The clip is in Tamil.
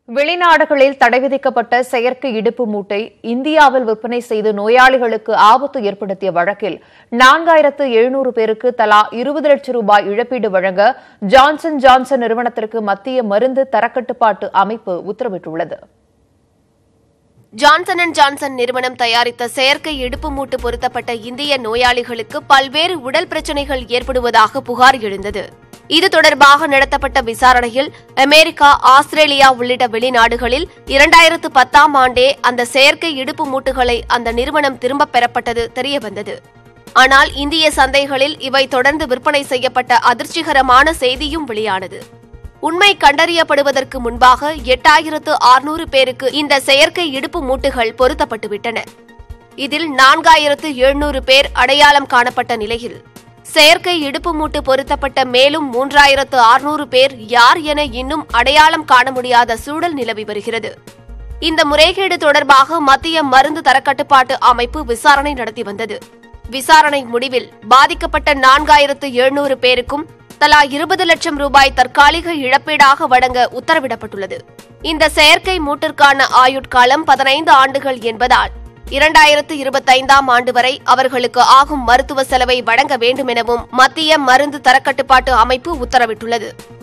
வெளிநாடுகளில் தடை விதிக்கப்பட்ட செயற்கை இடுப்பு மூட்டை இந்தியாவில் விற்பனை செய்து நோயாளிகளுக்கு ஆபத்து ஏற்படுத்திய வழக்கில் நான்காயிரத்து எழுநூறு பேருக்கு தலா இருபது லட்சம் ரூபாய் இழப்பீடு வழங்க ஜான்சன் ஜான்சன் நிறுவனத்திற்கு மத்திய மருந்து தரக்கட்டுப்பாட்டு அமைப்பு உத்தரவிட்டுள்ளது ஜான்சன் அண்ட் ஜான்சன் நிறுவனம் தயாரித்த செயற்கை இடுப்பு மூட்டு பொருத்தப்பட்ட இந்திய நோயாளிகளுக்கு பல்வேறு உடல் பிரச்சினைகள் ஏற்படுவதாக புகார் எழுந்தது இது தொடர்பாக நடத்தப்பட்ட விசாரணையில் அமெரிக்கா ஆஸ்திரேலியா உள்ளிட்ட வெளிநாடுகளில் இரண்டாயிரத்து பத்தாம் ஆண்டே அந்த செயற்கை இடுப்பு மூட்டுகளை அந்த நிறுவனம் திரும்பப் பெறப்பட்டது தெரியவந்தது ஆனால் இந்திய சந்தைகளில் இவை தொடர்ந்து விற்பனை செய்யப்பட்ட அதிர்ச்சிகரமான செய்தியும் வெளியானது உண்மை கண்டறியப்படுவதற்கு முன்பாக எட்டாயிரத்து ஆறுநூறு பேருக்கு இந்த செயற்கை இடுப்பு மூட்டுகள் பொருத்தப்பட்டுவிட்டன இதில் நான்காயிரத்து எழுநூறு பேர் அடையாளம் காணப்பட்ட நிலையில் செயற்கை இடுப்பு மூட்டு பொருத்தப்பட்ட மேலும் மூன்றாயிரத்து ஆறுநூறு பேர் யார் என இன்னும் அடையாளம் காண முடியாத சூழல் நிலவி வருகிறது இந்த முறைகேடு தொடர்பாக மத்திய மருந்து தரக்கட்டுப்பாட்டு அமைப்பு விசாரணை நடத்தி வந்தது விசாரணை முடிவில் பாதிக்கப்பட்ட நான்காயிரத்து எழுநூறு பேருக்கும் தலா இருபது லட்சம் ரூபாய் தற்காலிக இழப்பீடாக வழங்க உத்தரவிடப்பட்டுள்ளது இந்த செயற்கை மூட்டிற்கான ஆயுட்காலம் பதினைந்து ஆண்டுகள் என்பதால் இரண்டாயிரத்து இருபத்தைந்தாம் ஆண்டு வரை அவர்களுக்கு ஆகும் மருத்துவ செலவை வழங்க வேண்டும் எனவும் மத்திய மருந்து தரக்கட்டுப்பாட்டு அமைப்பு உத்தரவிட்டுள்ளது